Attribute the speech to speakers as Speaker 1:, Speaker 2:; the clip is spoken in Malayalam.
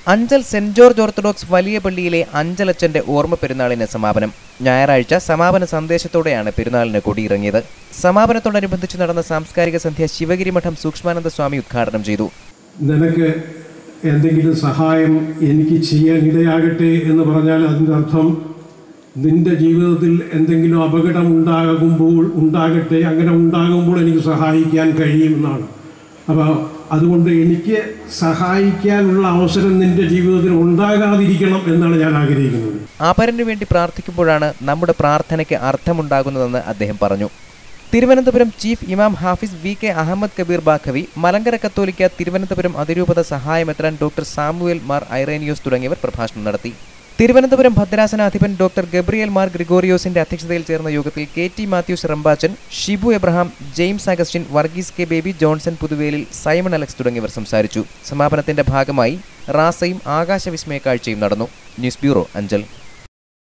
Speaker 1: അഞ്ചൽ സെന്റ് ജോർജ് ഓർത്തഡോക്സ് വലിയ പള്ളിയിലെ അഞ്ചലച്ചന്റെ ഓർമ്മ പെരുന്നാളിന് സമാപനം ഞായറാഴ്ച സമാപന സന്ദേശത്തോടെയാണ് പെരുന്നാളിന് കൊടിയിറങ്ങിയത് സമാപനത്തോടനുബന്ധിച്ച് നടന്ന സാംസ്കാരിക സന്ധ്യ ശിവഗിരി മഠം സൂക്ഷ്മാനന്ദ സ്വാമി ഉദ്ഘാടനം ചെയ്തു
Speaker 2: നിനക്ക് എന്തെങ്കിലും സഹായം എനിക്ക് ചെയ്യാൻ ഇടയാകട്ടെ എന്ന് പറഞ്ഞാൽ അതിൻ്റെ അർത്ഥം നിന്റെ ജീവിതത്തിൽ എന്തെങ്കിലും അപകടം ഉണ്ടാകുമ്പോൾ ഉണ്ടാകട്ടെ അങ്ങനെ ഉണ്ടാകുമ്പോൾ എനിക്ക് സഹായിക്കാൻ കഴിയുമെന്നാണ് അപ്പോൾ അതുകൊണ്ട് എനിക്ക് സഹായിക്കാനുള്ള അവസരം നിന്റെ ജീവിതത്തിൽ ഉണ്ടാകാതിരിക്കണം എന്നാണ് ഞാൻ ആഗ്രഹിക്കുന്നത്
Speaker 1: ആപരന് വേണ്ടി പ്രാർത്ഥിക്കുമ്പോഴാണ് നമ്മുടെ പ്രാർത്ഥനയ്ക്ക് അർത്ഥമുണ്ടാകുന്നതെന്ന് അദ്ദേഹം പറഞ്ഞു തിരുവനന്തപുരം ചീഫ് ഇമാം ഹാഫിസ് വി കെ അഹമ്മദ് കബീർ ബാഖവി മലങ്കര കത്തോലിക്ക തിരുവനന്തപുരം അതിരൂപത സഹായമെത്രാൻ ഡോക്ടർ സാമുവേൽ മാർ ഐറേനിയോസ് തുടങ്ങിയവർ പ്രഭാഷണം നടത്തി തിരുവനന്തപുരം ഭദ്രാസനാധിപൻ ഡോക്ടർ ഗബ്രിയൽ മാർ ഗ്രിഗോറിയോസിന്റെ അധ്യക്ഷതയിൽ ചേർന്ന യോഗത്തിൽ K T Mathews Rambachan Shibu Abraham James Augustine Varghese K Baby Johnson Puthuvelil Simon Alex തുടങ്ങിയവർ സംസാരിച്ചു സമാപനത്തിന്റെ ഭാഗമായി റാസയും ആകാശവിസ്മയ കാഴ്ചയും നടന്നു ന്യൂസ് ബ്യൂറോ അഞ്ചൽ